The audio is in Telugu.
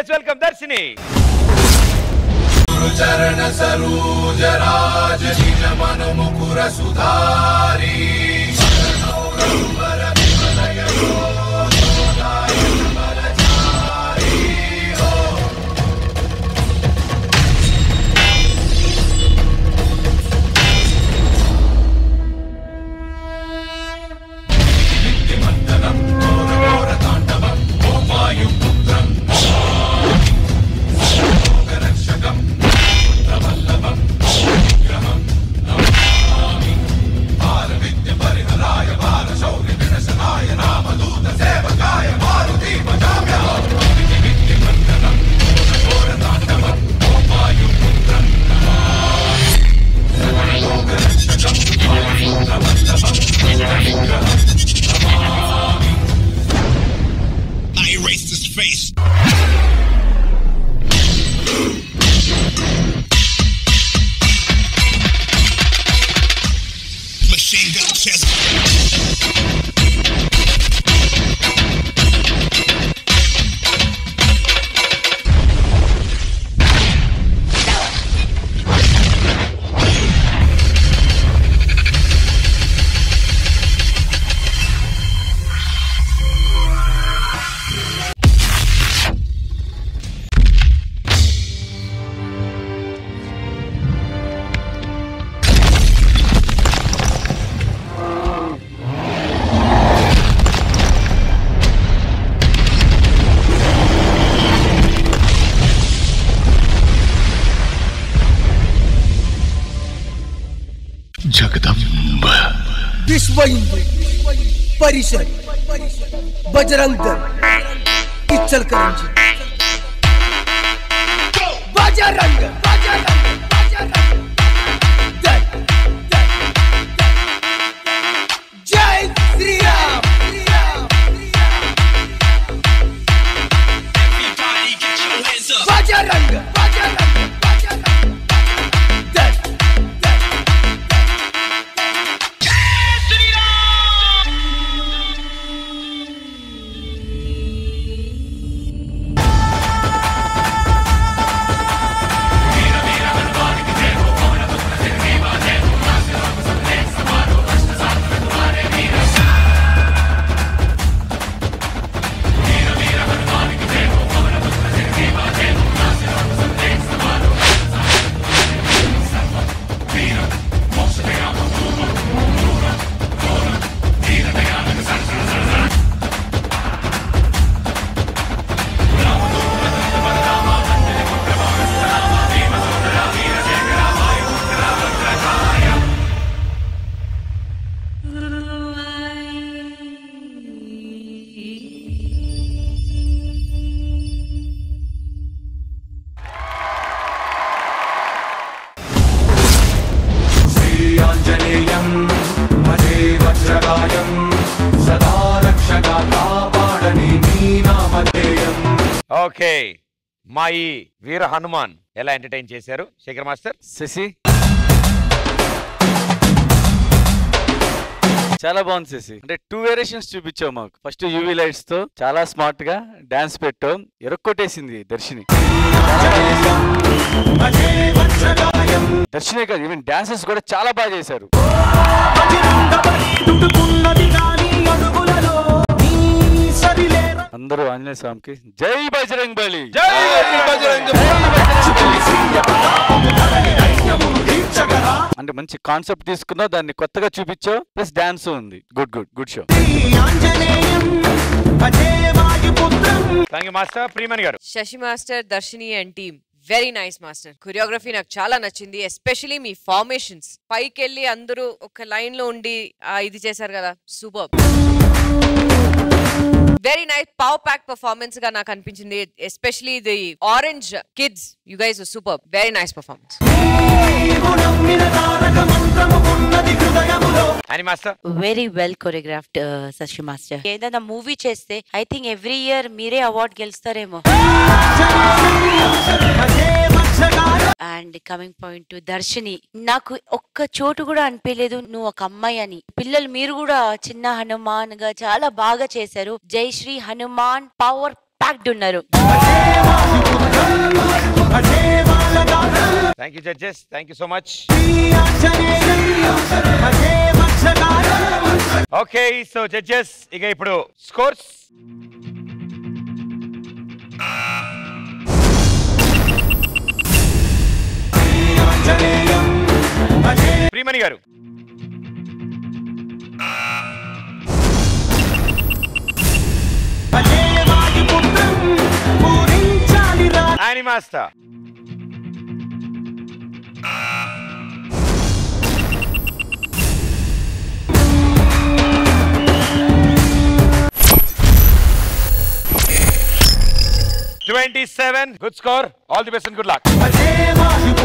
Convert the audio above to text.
లెట్స్ వెల్కమ్ దర్శిని చరణ సరోజ రాజ నిజ మను ముకుర సుధారి I erased his face. Machine gun chest. जगदम्ब विश्व हिंदू परिषद बजरंग दल इच्छल करंजी बजरंग बजरंग बजरंग दल दल, जय Shri Ram Shri Ram, Shri Everybody get your hands up. Ram. Bajrang Bajrang Bajrang दल दल శ్రీయాంజనేయం భజే వజ్రగాయం సదా రక్షగా కాపాడని నీ నామధేయం ఓకే మా ఈ వీర హనుమాన్ ఎలా ఎంటర్టైన్ చేశారు శేఖర్ మాస్టర్ శశి చాలా బాగుంది శశి అంటే టూ వేరియేషన్స్ చూపించావు మాకు ఫస్ట్ యూవీ లైట్స్ తో చాలా స్మార్ట్ గా డాన్స్ పెట్టావు ఎరక్కొట్టేసింది దర్శిని దర్శనే కాదు ఈవెన్ డాన్సెస్ కూడా చాలా బాగా చేశారు అందరూ ఆంజనేయ స్వామికి జై బజరంగ్ బలి జై బజరంగ అంటే మంచి కాన్సెప్ట్ తీసుకున్నావు దాన్ని కొత్తగా చూపించావు ప్లస్ డాన్స్ ఉంది good good good show thank you master Priyamani garu Sasi master Darshini and team very nice master choreography నాకు చాలా నచ్చింది ఎస్పెషలీ మీ ఫార్మేషన్స్ పైకి వెళ్ళి అందరూ ఒక లైన్ లో ఉండి ఆ, ఇది చేశారు కదా super very nice power pack performance గా నాకు అనిపించింది especially the orange kids you guys super very nice performance అని master very well choreographed Sasi master ఏదైనా మూవీ చేస్తే ఐ థింక్ ఎవ్రీ ఇయర్ మీరే అవార్డ్ గెలుస్తారేమో and coming point to Darshini నాకు ఒక్క చోటు కూడా అనిపించలేదు నువ్వు ఒక అమ్మాయి అని పిల్లలు మీరు కూడా చిన్న హనుమాన్ గా చాలా బాగా చేశారు జై శ్రీ హనుమాన్ పవర్ ప్యాక్డ్ ఉన్నారు భజే బాలగాత్రం thank you judges thank you so much Shri Anjaneyam భజే వత్సగారం ఓకే సో జడ్జెస్ ఇక ఇప్పుడు స్కోర్స్ ఆంజనేయం భజే ప్రియమణి గారు భజే వాయుపుత్రం పూరించాలి రా Annie master twenty seven good score all the best and good luck భజే వాయు